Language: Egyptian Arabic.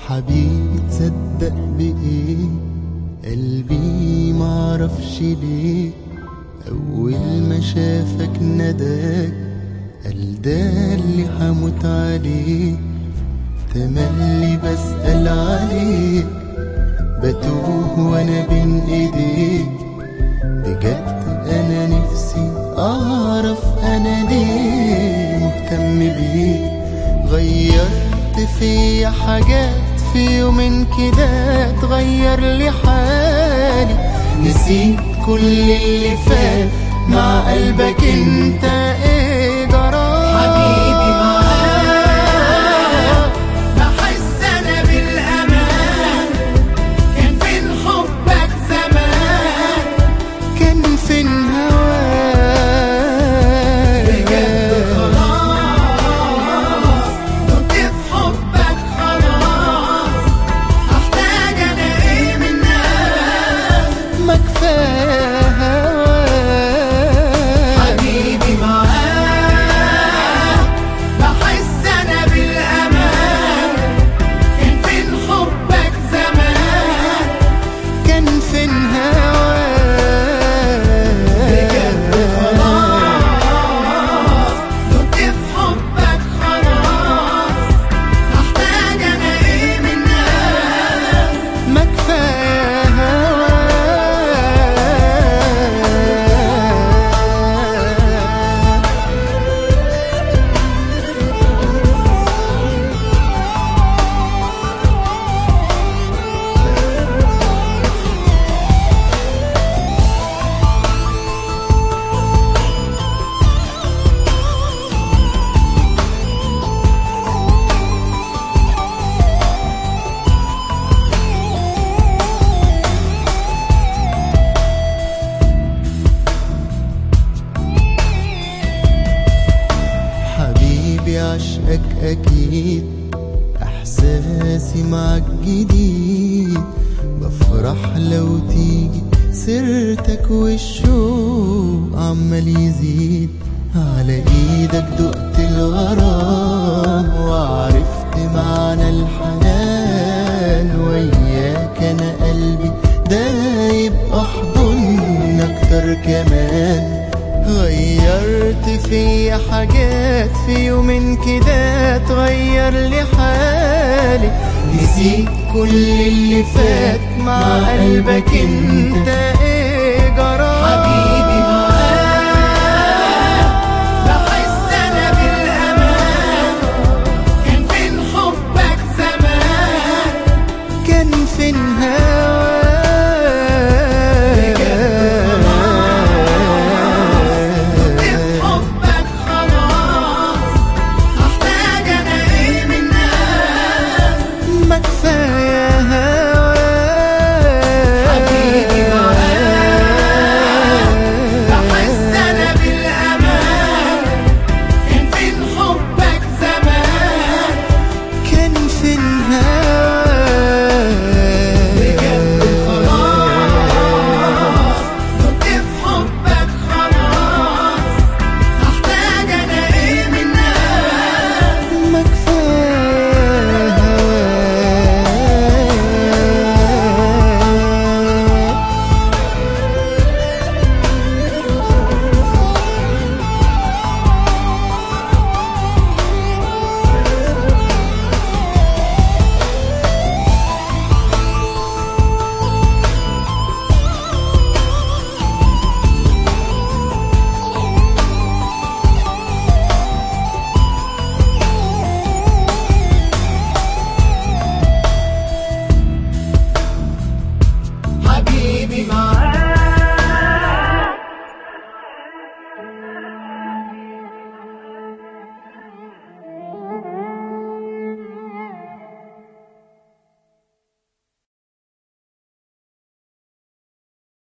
حبيبي تصدق بإيه قلبي معرفش ليه أول ما شافك نداك قال ده اللي حموت عليه تملي بسأل عليك بتوه وانا بين ايديك بجد انا نفسي اعرف انا ليه مهتم بيك غيرت فيا حاجات في يومين كده تغير لي حالي نسيت كل اللي فات مع قلبك انت ايه جرى حبيبي معاك بحس انا بالامان كان فين حبك زمان كان فين هواك بجد خلاص دقت في حبك خلاص احتاج انا ايه منك ما كفايه هواك حبيبي معاك بحس انا بالامان كان فين حبك زمان كان فين بجد خلاص دقت في حبك خلاص احتاج انا ايه منك ما كفايه هواك حبيبي عشقك أكيد إحساسي معك جديد بفرح لو تيجي سيرتك والشوق عمال يزيد على ايدك دقت الغرام وعرفت معنى الحنان وياك انا قلبي دايب احضن اكتر كمان غيرت في حاجات في يومين كده تغير لي حالي نسيت كل اللي فات مع قلبك انت ايه جرى حبيبي